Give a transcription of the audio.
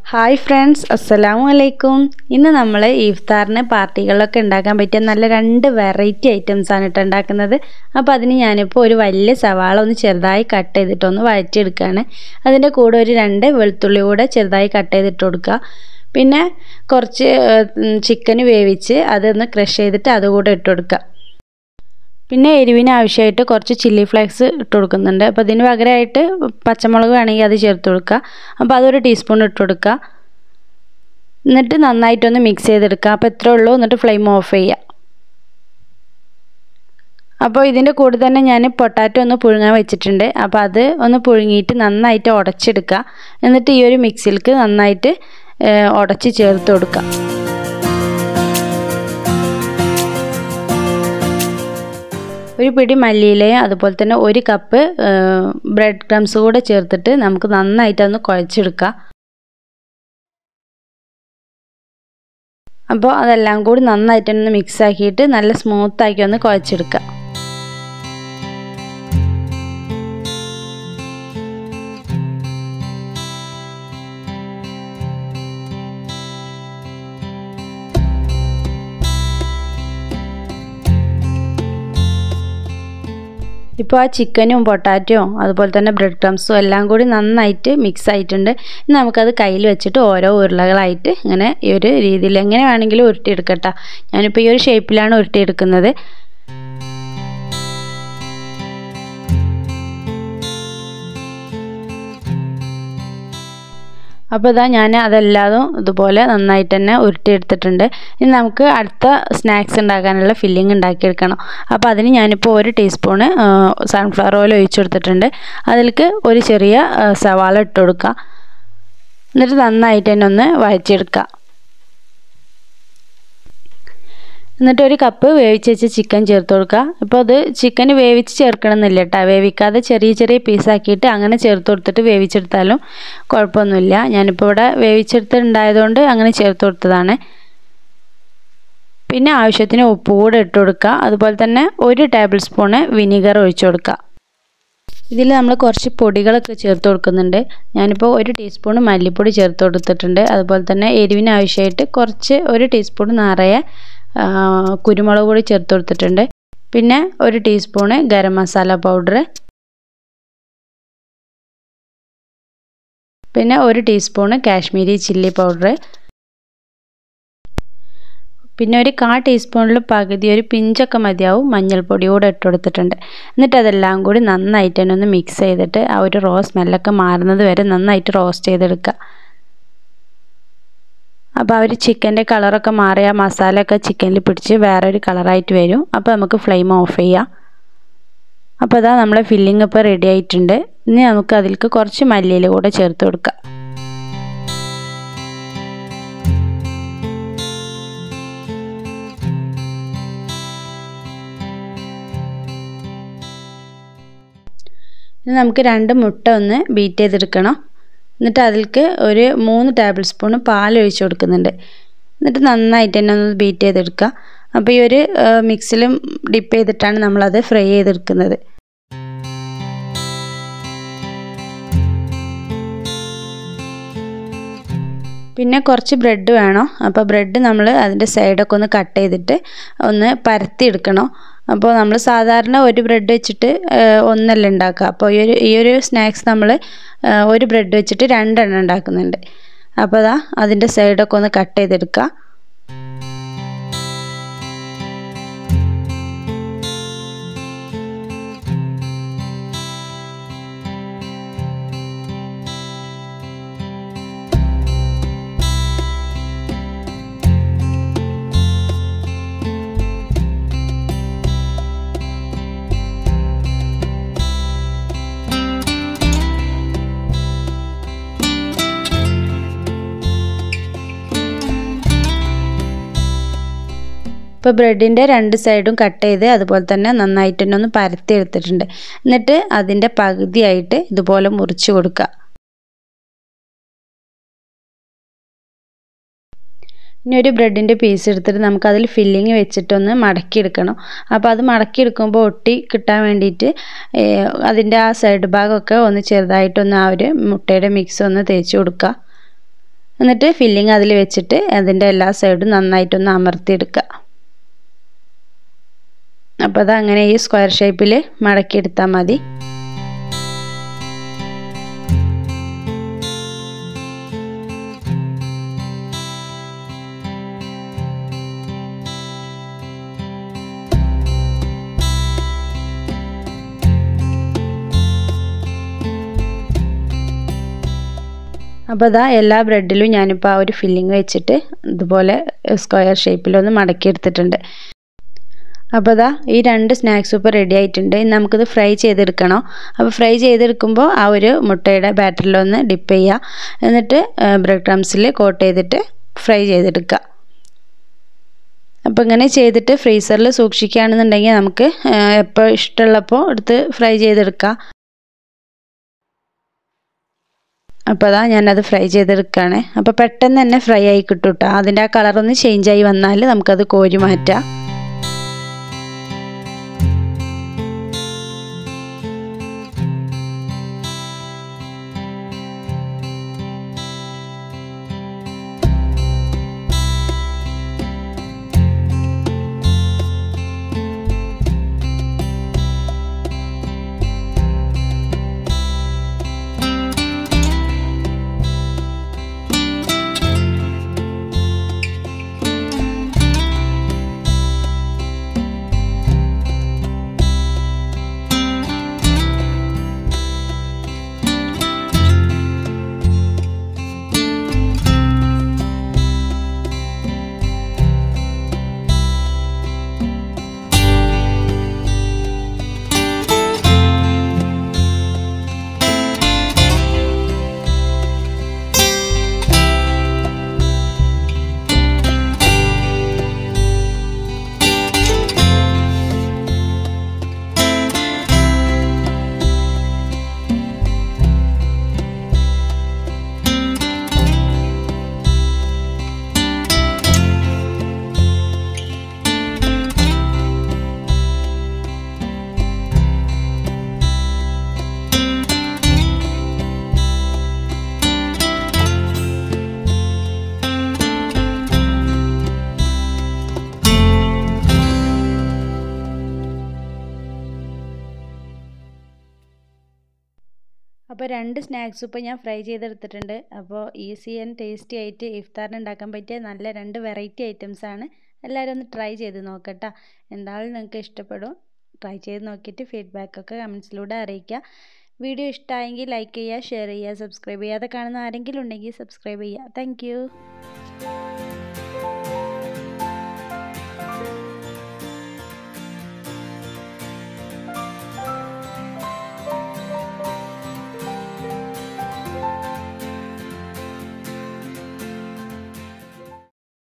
hi friends അസ്സലാമു അലൈക്കും ഇന്ന് നമ്മൾ ഇഫ്താറിന് പാർട്ടികളിലൊക്കെ ഉണ്ടാക്കാൻ പറ്റിയ നല്ല രണ്ട് വെറൈറ്റി ഐറ്റംസ് ആണ് കേട്ടോ ഉണ്ടാക്കുന്നത് അപ്പോൾ അതിന് ഞാനിപ്പോൾ ഒരു വലിയ സവാള ഒന്ന് ചെറുതായി കട്ട് ചെയ്തിട്ടൊന്ന് വഴറ്റിയെടുക്കുകയാണ് അതിൻ്റെ കൂടെ ഒരു രണ്ട് വെളുത്തുള്ളി കൂടെ ചെറുതായി കട്ട് ചെയ്തിട്ട് കൊടുക്കുക പിന്നെ കുറച്ച് ചിക്കൻ വേവിച്ച് അതൊന്ന് ക്രഷ് ചെയ്തിട്ട് അതുകൂടെ ഇട്ട് കൊടുക്കുക പിന്നെ എരിവിന് ആവശ്യമായിട്ട് കുറച്ച് ചില്ലി ഫ്ലേക്സ് ഇട്ട് കൊടുക്കുന്നുണ്ട് അപ്പോൾ ഇതിന് പകരമായിട്ട് പച്ചമുളക് വേണമെങ്കിൽ അത് ചേർത്ത് കൊടുക്കുക അപ്പോൾ അതൊരു ടീസ്പൂൺ ഇട്ട് കൊടുക്കുക എന്നിട്ട് നന്നായിട്ടൊന്ന് മിക്സ് ചെയ്തെടുക്കുക അപ്പോൾ ഇത്രേ ഉള്ളൂ എന്നിട്ട് ഫ്ലെയിം ഓഫ് ചെയ്യുക അപ്പോൾ ഇതിൻ്റെ കൂടെ തന്നെ ഞാൻ പൊട്ടാറ്റോ ഒന്ന് പുഴുങ്ങാൻ വെച്ചിട്ടുണ്ട് അപ്പോൾ അത് ഒന്ന് പുഴുങ്ങിയിട്ട് നന്നായിട്ട് ഉടച്ചെടുക്കുക എന്നിട്ട് ഈ ഒരു മിക്സിലേക്ക് നന്നായിട്ട് ഉടച്ച് ചേർത്ത് കൊടുക്കുക ഒരു പിടി മല്ലിയിലയും അതുപോലെ തന്നെ ഒരു കപ്പ് ബ്രെഡ് ക്രംസ് കൂടെ ചേർത്തിട്ട് നമുക്ക് നന്നായിട്ട് ഒന്ന് കുഴച്ചെടുക്കാം അപ്പോൾ അതെല്ലാം കൂടി നന്നായിട്ടൊന്ന് മിക്സ് ആക്കിയിട്ട് നല്ല സ്മൂത്താക്കി ഒന്ന് കുഴച്ചെടുക്കുക ഇപ്പോൾ ആ ചിക്കനും പൊട്ടാറ്റോയും അതുപോലെ തന്നെ ബ്രെഡ് ക്രംസും എല്ലാം കൂടി നന്നായിട്ട് മിക്സ് ആയിട്ടുണ്ട് ഇനി നമുക്കത് കയ്യിൽ വെച്ചിട്ട് ഓരോ ഉരുളകളായിട്ട് ഇങ്ങനെ ഈ ഒരു രീതിയിൽ എങ്ങനെ വേണമെങ്കിലും ഉരുട്ടിയെടുക്കട്ടോ ഞാനിപ്പോൾ ഈ ഒരു ഷേപ്പിലാണ് ഉരുട്ടിയെടുക്കുന്നത് അപ്പോൾ ഇതാ ഞാൻ അതെല്ലാതും ഇതുപോലെ നന്നായിട്ട് തന്നെ ഉരുട്ടിയെടുത്തിട്ടുണ്ട് ഇനി നമുക്ക് അടുത്ത സ്നാക്സ് ഉണ്ടാക്കാനുള്ള ഫില്ലിംഗ് ഉണ്ടാക്കിയെടുക്കണം അപ്പോൾ അതിന് ഞാനിപ്പോൾ ഒരു ടീസ്പൂണ് സൺഫ്ലവർ ഓയിൽ ഒഴിച്ചു കൊടുത്തിട്ടുണ്ട് അതിലേക്ക് ഒരു ചെറിയ സവാള ഇട്ട് കൊടുക്കുക എന്നിട്ട് നന്നായിട്ട് തന്നെ ഒന്ന് വഴറ്റിയെടുക്കുക എന്നിട്ട് ഒരു കപ്പ് വേവിച്ച് വെച്ച് ചിക്കൻ ചേർത്ത് കൊടുക്കുക ഇപ്പോൾ അത് ചിക്കൻ വേവിച്ച് ചേർക്കണമെന്നില്ല കേട്ടോ വേവിക്കാതെ ചെറിയ ചെറിയ പീസാക്കിയിട്ട് അങ്ങനെ ചേർത്ത് കൊടുത്തിട്ട് വേവിച്ചെടുത്താലും കുഴപ്പമൊന്നുമില്ല ഞാനിപ്പോൾ ഇവിടെ വേവിച്ചെടുത്തിട്ടുണ്ടായതുകൊണ്ട് അങ്ങനെ ചേർത്ത് കൊടുത്തതാണ് പിന്നെ ആവശ്യത്തിന് ഉപ്പ് കൂടെ ഇട്ട് കൊടുക്കുക അതുപോലെ തന്നെ ഒരു ടേബിൾ സ്പൂണ് വിനീഗർ ഒഴിച്ചു കൊടുക്കുക ഇതിൽ നമ്മൾ കുറച്ച് പൊടികളൊക്കെ ചേർത്ത് കൊടുക്കുന്നുണ്ട് ഞാനിപ്പോൾ ഒരു ടീസ്പൂൺ മല്ലിപ്പൊടി ചേർത്ത് കൊടുത്തിട്ടുണ്ട് അതുപോലെ തന്നെ എരിവിന് ആവശ്യമായിട്ട് കുറച്ച് ഒരു ടീസ്പൂൺ നിറയെ കുരുമുളക് പൊടി ചേർത്ത് കൊടുത്തിട്ടുണ്ട് പിന്നെ ഒരു ടീസ്പൂണ് ഗരം മസാല പൗഡർ പിന്നെ ഒരു ടീസ്പൂണ് കാശ്മീരി ചില്ലി പൗഡർ പിന്നെ ഒരു കാ ടീസ്പൂണിൽ പകുതി ഒരു പിഞ്ചൊക്കെ മതിയാവും മഞ്ഞൾപ്പൊടി കൂടെ ഇട്ട് കൊടുത്തിട്ടുണ്ട് എന്നിട്ട് അതെല്ലാം കൂടി നന്നായിട്ട് തന്നെ ഒന്ന് മിക്സ് ചെയ്തിട്ട് ആ ഒരു റോ സ്മെല്ലൊക്കെ മാറുന്നത് വരെ നന്നായിട്ട് റോസ്റ്റ് ചെയ്തെടുക്കുക അപ്പോൾ അവർ ചിക്കൻ്റെ കളറൊക്കെ മാറി ആ മസാലയൊക്കെ ചിക്കനിൽ പിടിച്ച് വേറൊരു കളറായിട്ട് വരും അപ്പോൾ നമുക്ക് ഫ്ലെയിം ഓഫ് ചെയ്യാം അപ്പോൾ അതാ നമ്മളെ ഫില്ലിംഗ് ഇപ്പോൾ റെഡി ആയിട്ടുണ്ട് ഇനി നമുക്ക് അതിലേക്ക് കുറച്ച് മല്ലിയില കൂടെ ചേർത്ത് കൊടുക്കാം ഇനി നമുക്ക് രണ്ട് മുട്ട ഒന്ന് ബീറ്റ് ചെയ്തെടുക്കണം എന്നിട്ട് അതിലേക്ക് ഒരു മൂന്ന് ടേബിൾ സ്പൂൺ പാൽ ഒഴിച്ച് കൊടുക്കുന്നുണ്ട് എന്നിട്ട് നന്നായിട്ട് തന്നെ ഒന്ന് ബീറ്റ് ചെയ്തെടുക്കുക അപ്പോൾ ഈ ഒരു മിക്സിലും ഡിപ്പ് ചെയ്തിട്ടാണ് നമ്മളത് ഫ്രൈ ചെയ്തെടുക്കുന്നത് പിന്നെ കുറച്ച് ബ്രെഡ് വേണം അപ്പോൾ ബ്രെഡ് നമ്മൾ അതിൻ്റെ സൈഡൊക്കെ ഒന്ന് കട്ട് ചെയ്തിട്ട് ഒന്ന് പരത്തി എടുക്കണം അപ്പോൾ നമ്മൾ സാധാരണ ഒരു ബ്രെഡ് വെച്ചിട്ട് ഒന്നല്ല ഉണ്ടാക്കുക അപ്പോൾ ഈ ഒരു ഈ ഒരു സ്നാക്സ് നമ്മൾ ഒരു ബ്രെഡ് വെച്ചിട്ട് രണ്ടെണ്ണം ഉണ്ടാക്കുന്നുണ്ട് അപ്പോൾ അതാ അതിൻ്റെ സൈഡൊക്കെ ഒന്ന് കട്ട് ചെയ്തെടുക്കുക ഇപ്പോൾ ബ്രെഡിൻ്റെ രണ്ട് സൈഡും കട്ട് ചെയ്ത് അതുപോലെ തന്നെ നന്നായിട്ട് തന്നെ ഒന്ന് പരത്തി എടുത്തിട്ടുണ്ട് എന്നിട്ട് അതിൻ്റെ പകുതിയായിട്ട് ഇതുപോലെ മുറിച്ച് കൊടുക്കുക ഇനി ഒരു ബ്രെഡിൻ്റെ പീസ് എടുത്തിട്ട് നമുക്കതിൽ ഫില്ലിങ് വെച്ചിട്ടൊന്ന് മടക്കിയെടുക്കണം അപ്പോൾ അത് മടക്കിയെടുക്കുമ്പോൾ ഒട്ടി കിട്ടാൻ വേണ്ടിയിട്ട് അതിൻ്റെ ആ സൈഡ് ഭാഗമൊക്കെ ഒന്ന് ചെറുതായിട്ടൊന്ന് ആ ഒരു മുട്ടയുടെ മിക്സ് ഒന്ന് തേച്ച് കൊടുക്കുക എന്നിട്ട് ഫില്ലിങ് അതിൽ വെച്ചിട്ട് അതിൻ്റെ എല്ലാ സൈഡും നന്നായിട്ടൊന്ന് അമർത്തിയെടുക്കുക അപ്പോൾ അത് അങ്ങനെ ഈ സ്ക്വയർ ഷേപ്പിൽ മടക്കിയെടുത്താൽ മതി അപ്പോൾ ഇതാ എല്ലാ ബ്രെഡിലും ഞാനിപ്പോൾ ആ ഒരു ഫില്ലിങ് വെച്ചിട്ട് ഇതുപോലെ സ്ക്വയർ ഷേപ്പിലൊന്ന് മടക്കിയെടുത്തിട്ടുണ്ട് അപ്പോൾ ഇതാ ഈ രണ്ട് സ്നാക്സ് ഇപ്പോൾ റെഡി ആയിട്ടുണ്ട് ഇനി നമുക്കിത് ഫ്രൈ ചെയ്തെടുക്കണം അപ്പോൾ ഫ്രൈ ചെയ്തെടുക്കുമ്പോൾ ആ ഒരു മുട്ടയുടെ ബാറ്ററിലൊന്ന് ഡിപ്പ് ചെയ്യുക എന്നിട്ട് ബ്രെഡ് ക്രംസിൽ കോട്ട് ചെയ്തിട്ട് ഫ്രൈ ചെയ്തെടുക്കുക അപ്പോൾ ഇങ്ങനെ ചെയ്തിട്ട് ഫ്രീസറിൽ സൂക്ഷിക്കുകയാണെന്നുണ്ടെങ്കിൽ നമുക്ക് എപ്പോൾ ഇഷ്ടമുള്ളപ്പോൾ എടുത്ത് ഫ്രൈ ചെയ്തെടുക്കാം അപ്പോൾ അതാ ഞാനത് ഫ്രൈ ചെയ്തെടുക്കുകയാണ് അപ്പോൾ പെട്ടെന്ന് തന്നെ ഫ്രൈ ആയി കിട്ടും കേട്ടോ അതിൻ്റെ ആ കളറൊന്ന് ചേഞ്ച് ആയി വന്നാൽ നമുക്കത് കോരി മാറ്റാം അപ്പോൾ രണ്ട് സ്നാക്സ് ഇപ്പോൾ ഞാൻ ഫ്രൈ ചെയ്തെടുത്തിട്ടുണ്ട് അപ്പോൾ ഈസി ആൻഡ് ടേസ്റ്റി ആയിട്ട് ഇഫ്താറിന് ഉണ്ടാക്കാൻ പറ്റിയ നല്ല രണ്ട് വെറൈറ്റി ഐറ്റംസ് ആണ് എല്ലാവരും ഒന്ന് ട്രൈ ചെയ്ത് നോക്കട്ടോ എന്തായാലും നിങ്ങൾക്ക് ഇഷ്ടപ്പെടും ട്രൈ ചെയ്ത് നോക്കിയിട്ട് ഫീഡ്ബാക്കൊക്കെ കമൻസിലൂടെ അറിയിക്കുക വീഡിയോ ഇഷ്ടമായെങ്കിൽ ലൈക്ക് ചെയ്യുക ഷെയർ ചെയ്യുക സബ്സ്ക്രൈബ് ചെയ്യാതെ കാണുന്ന ആരെങ്കിലും ഉണ്ടെങ്കിൽ സബ്സ്ക്രൈബ് ചെയ്യുക താങ്ക്